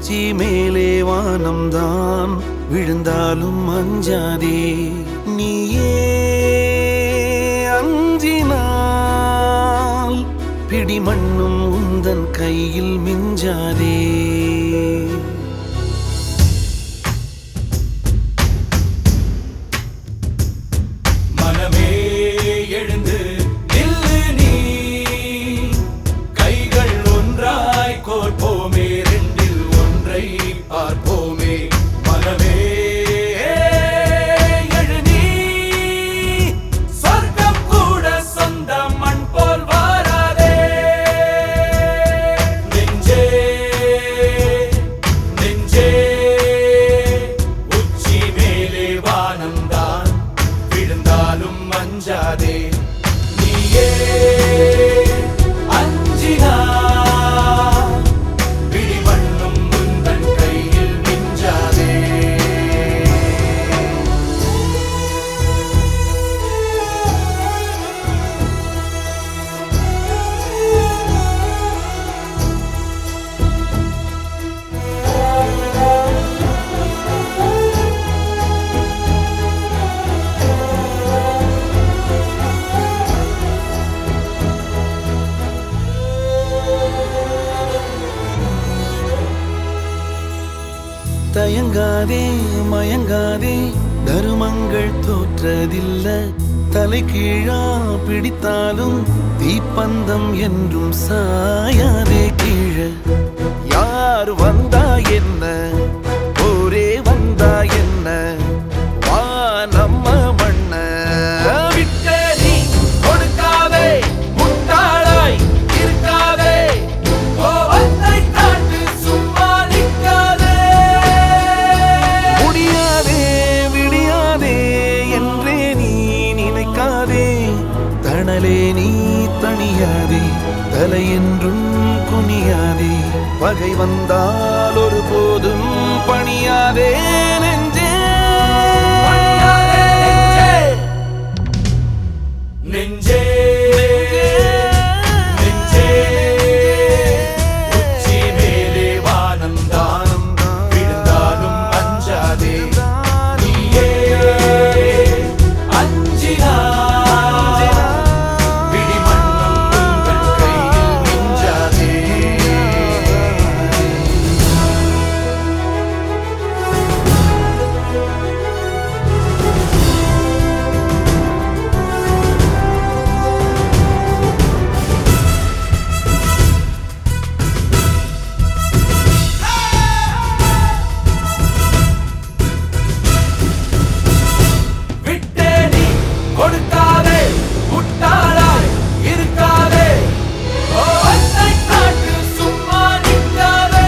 உச்சி மேலே வானம்தான் விழுந்தாலும் அஞ்சாதே நீயே அஞ்சினால் பிடிமண்ணும் உந்தன் கையில் மிஞ்சாதே மனமே எழுந்து நில்லு நீ கைகள் ஒன்றாய் கோர்ப்போமே ரெண்டில் ஒன்றை பார்ப்போமே மனமே எழு நீ சொர்க்கம் கூட சொந்த மண் போல் வாராதே நெஞ்சே நெஞ்சே உச்சி மேலே வானம்தான் விழுந்தாலும் அஞ்சாதே நீயே அஞ்சினா பிடிமண்ணும் முந்தன் கையில் மிஞ்சாதே தயங்காதே மயங்காதே தருமங்கள் தோற்றதில்ல தலை கீழா பிடித்தாலும் தீப்பந்தம் என்றும் சாயாதே கீழ யார் வந்தா என்ன போரே வந்தா என்ன வா நம்ம மண்ண விட்டே நீ கொடுக்காதே முட்டாளாய் இருக்காதே கோவத்தை காட்டு சும்மா நிற்காதே முடியாதே விடியாதே என்றே நீ நினைக்காதே தணலே நீ தணியாதே தலை என்றும் குனியாதே பகை வந்தால் ஒரு போதும் பணியாதே நெஞ்சே நெஞ்சே நெஞ்சே உச்சி மேலே வானம்தான் விழுந்தாலும் அஞ்சாதே நீயே அஞ்சினா பிடிமண்ணும் உந்தன் கையில் மிஞ்சாதே விட்டே நீ கொடுக்காதே முட்டாளாய் இருக்காதே கோவத்தை காட்டு சும்மா நிற்காதே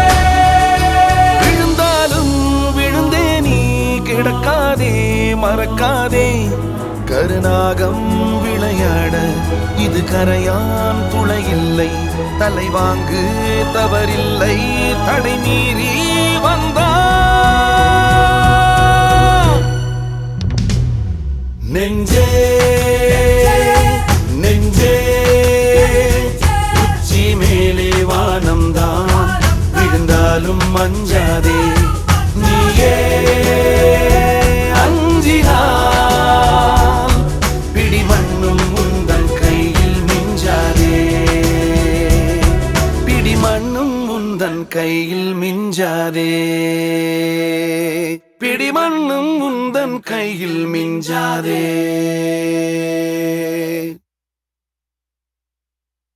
விழுந்தாலும் விழுந்தே நீ கிடக்காதே மறக்காதே கருநாகம் விளையாட இது கரையான் துளையில்லை தலைவாங்கு தவறில்லை தடை மீறி வந்தா நெஞ்சே நெஞ்சே உச்சி மேலே வானம்தான் விழுந்தாலும் மஞ்சாதே நீயே அஞ்சினால் பிடிமண்ணும் உந்தன் கையில் மிஞ்சாதே பிடிமண்ணும் உந்தன் கையில் மிஞ்சாதே பிடிமண்ணும் உந்தன் கையில் மிஞ்சாதே